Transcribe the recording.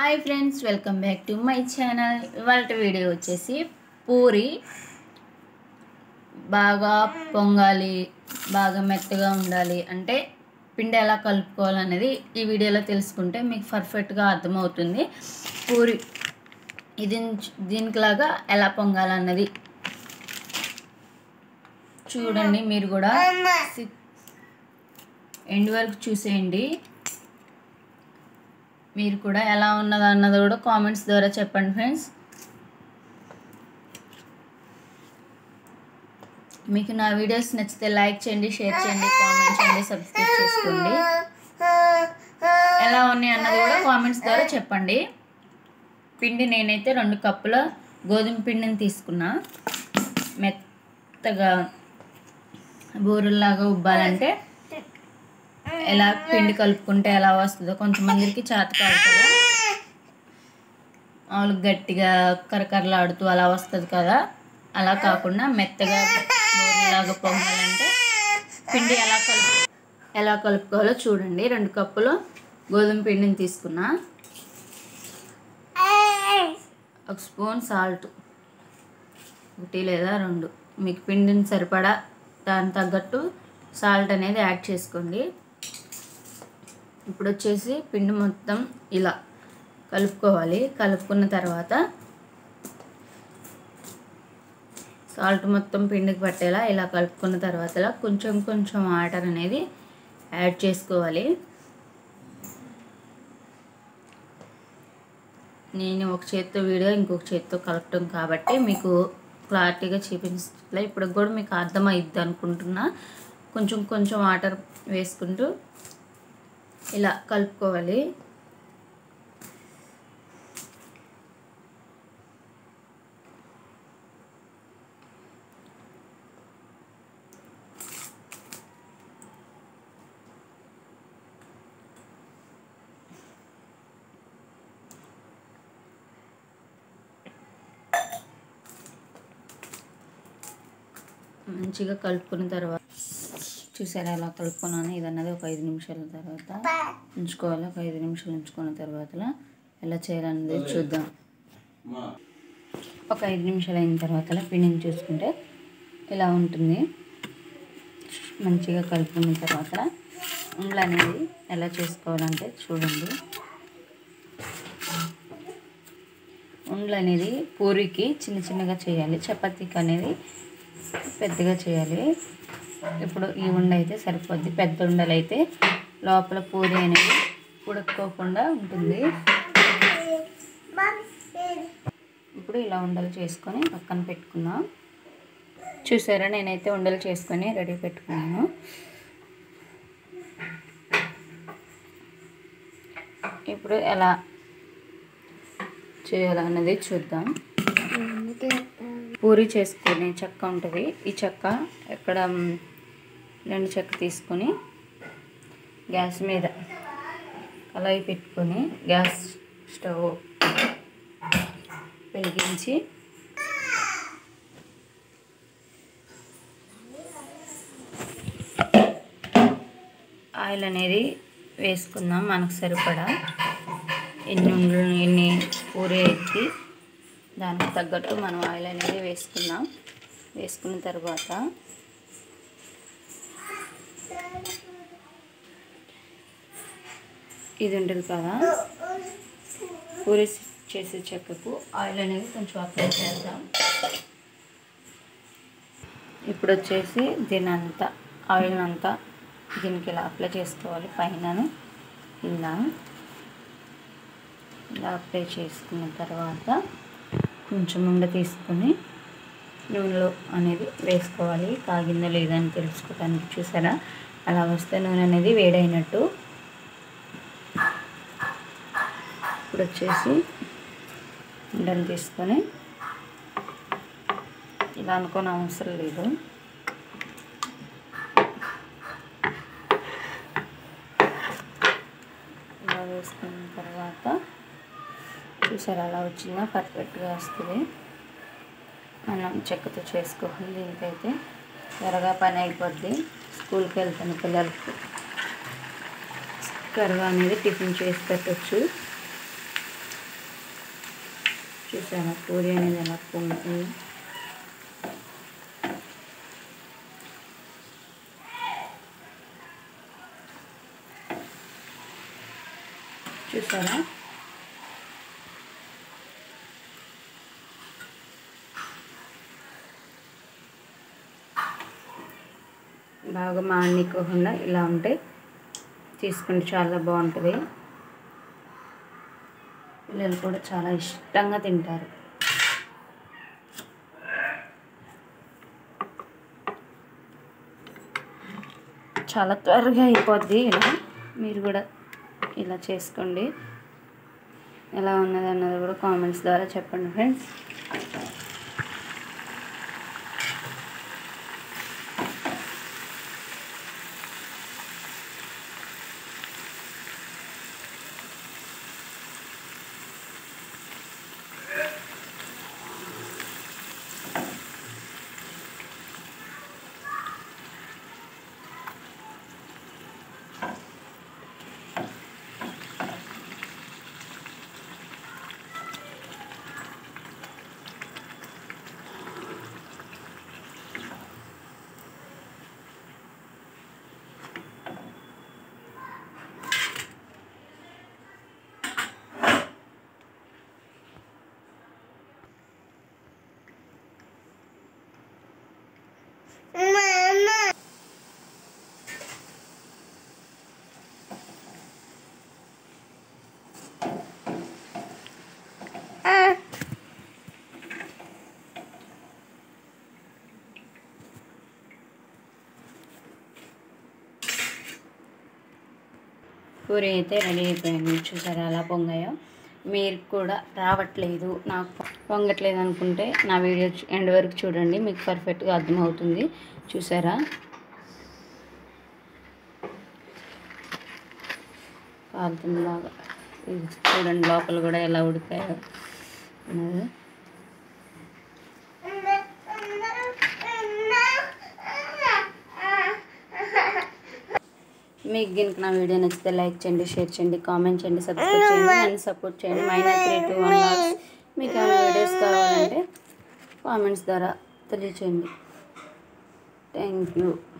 hi friends welcome back to my channel ఇవాళ video వచ్చేసి పూరి బాగా పొంగాలి బాగా మెత్తగా ఉండాలి అంటే పిండి ఎలా కలుపుకోవాలనేది ఈ వీడియోలో తెలుసుకుంటే మీకు పర్ఫెక్ట్గా అర్థమవుతుంది పూరి ఇది దీనికిలాగా ఎలా పొంగాలన్నది చూడండి మీరు కూడా ఎండ్ వరకు చూసేయండి మీరు కూడా ఎలా ఉన్నది అన్నది కూడా కామెంట్స్ ద్వారా చెప్పండి ఫ్రెండ్స్ మీకు నా వీడియోస్ నచ్చితే లైక్ చేయండి షేర్ చేయండి కామెంట్ చేయండి సబ్స్క్రైబ్ చేసుకోండి ఎలా ఉన్నాయి అన్నది కూడా కామెంట్స్ ద్వారా చెప్పండి పిండి నేనైతే రెండు కప్పుల గోధుమ పిండిని తీసుకున్నా మెత్తగా బూరెల్లాగా ఉబ్బాలంటే ఎలా పిండి కలుపుకుంటే ఎలా వస్తుందో కొంతమందికి చేత కాదు కదా మామూలు గట్టిగా కరకరలాడుతూ అలా వస్తుంది కదా అలా కాకుండా మెత్తగా బోర్లాగా పొంగాలంటే పిండి ఎలా కలుపు ఎలా కలుపుకోవాలో చూడండి రెండు కప్పులు గోధుమ పిండిని తీసుకున్నా ఒక స్పూన్ సాల్ట్ ఒకటి లేదా రెండు మీకు పిండిని సరిపడా దాని తగ్గట్టు సాల్ట్ అనేది యాడ్ చేసుకోండి ఇప్పుడు వచ్చేసి పిండి మొత్తం ఇలా కలుపుకోవాలి కలుపుకున్న తర్వాత సాల్ట్ మొత్తం పిండికి పట్టేలా ఇలా కలుపుకున్న తర్వాత కొంచెం కొంచెం వాటర్ అనేది యాడ్ చేసుకోవాలి నేను ఒక చేత్తో వీడియో ఇంకొక చేత్తో కలపటం కాబట్టి మీకు క్లారిటీగా చూపించట్లే ఇప్పుడు కూడా మీకు అర్థమైద్ది అనుకుంటున్నా కొంచెం కొంచెం వాటర్ వేసుకుంటూ ఇలా కలుపుకోవాలి మంచిగా కలుపుకున్న తర్వాత చూసారా ఎలా కలుపుకున్నాను ఇది అన్నది ఒక ఐదు నిమిషాల తర్వాత ఉంచుకోవాలి ఒక ఐదు నిమిషాలు ఉంచుకున్న తర్వాత ఎలా చేయాలన్నది చూద్దాం ఒక ఐదు నిమిషాలు అయిన తర్వాత పిండిని చూసుకుంటే ఇలా ఉంటుంది మంచిగా కలుపుకున్న తర్వాత ఉండలు అనేది ఎలా చేసుకోవాలంటే చూడండి ఉండలు అనేది పూరికి చిన్న చిన్నగా చేయాలి చపాతీకి అనేది పెద్దగా చేయాలి ఇప్పుడు ఈ ఉండ అయితే సరిపోద్ది పెద్ద ఉండలు అయితే లోపల పూరి అనేది ఉడక్కోకుండా ఉంటుంది ఇప్పుడు ఇలా ఉండలు చేసుకొని పక్కన పెట్టుకుందాం చూసారా నేనైతే ఉండలు చేసుకొని రెడీ పెట్టుకున్నాను ఇప్పుడు ఎలా చేయాలన్నది చూద్దాం పూరి చేసుకునే చెక్క ఉంటుంది ఈ చెక్క ఎక్కడ రెండు చెక్క తీసుకొని గ్యాస్ మీద కళాయి పెట్టుకొని గ్యాస్ స్టవ్ వెలిగించి ఆయిల్ అనేది వేసుకుందాం మనకు సరిపడా ఎన్ని ఉండలు ఎన్ని పూరి ఎత్తి దానికి తగ్గట్టు మనం ఆయిల్ అనేది వేసుకుందాం వేసుకున్న తర్వాత ఇది ఉంటుంది కదా పూరి చేసే చెక్కకు ఆయిల్ అనేది కొంచెం అప్లై చేద్దాం ఇప్పుడు వచ్చేసి దీని అంతా ఆయిల్ అంతా దీనికి ఇలా అప్లై చేసుకోవాలి పైన ఇలా ఇలా అప్లై చేసుకున్న తర్వాత కొంచెం ఉండ తీసుకొని నూనెలో అనేది వేసుకోవాలి కాగిందో లేదని తెలుసుకోవడానికి చూసారా అలా వస్తే నూనె అనేది వేడైనట్టు ఇప్పుడు వచ్చేసి ఉండలు తీసుకొని ఇలా అనుకోని అవసరం లేదు ఇలా వేసుకున్న తర్వాత చూసారా అలా వచ్చిందా పర్ఫెక్ట్గా వస్తుంది మనం చెక్కతో చేసుకోవాలి దీనికైతే త్వరగా పని అయిపోద్ది స్కూల్కి వెళ్తాను పిల్లలకి త్వరగా అనేది టిఫిన్ చేసి పెట్టచ్చు చూసారా పూరి అనేది ఎలా పొంగుతుంది చూసారా బాగా మాడనికోకుండా ఇలా ఉంటే తీసుకుంటే చాలా బాగుంటుంది పిల్లలు కూడా చాలా ఇష్టంగా తింటారు చాలా త్వరగా అయిపోద్ది ఇలా మీరు కూడా ఇలా చేసుకోండి ఎలా ఉన్నది అన్నది కూడా కామెంట్స్ ద్వారా చెప్పండి ఫ్రెండ్స్ పూరి అయితే రెడీ అయిపోయింది చూసారా అలా పొంగాయో మీరు కూడా రావట్లేదు నాకు పొంగట్లేదు అనుకుంటే నా వీడియో ఎండ్ వరకు చూడండి మీకు పర్ఫెక్ట్గా అర్థమవుతుంది చూసారా కాలుతుంది బాగా ఇది చూడండి లోపల కూడా ఎలా ఉడికాయో అన్నది మీకు కనుక నా వీడియో నచ్చితే లైక్ చేయండి షేర్ చేయండి కామెంట్ చేయండి సబ్స్క్రైబ్ చేయండి నన్ను సపోర్ట్ చేయండి మైనా త్రీ టూ వన్ లాక్స్ మీకు ఏమైనా వీడియోస్ కావాలంటే కామెంట్స్ ద్వారా తెలియచేయండి థ్యాంక్ యూ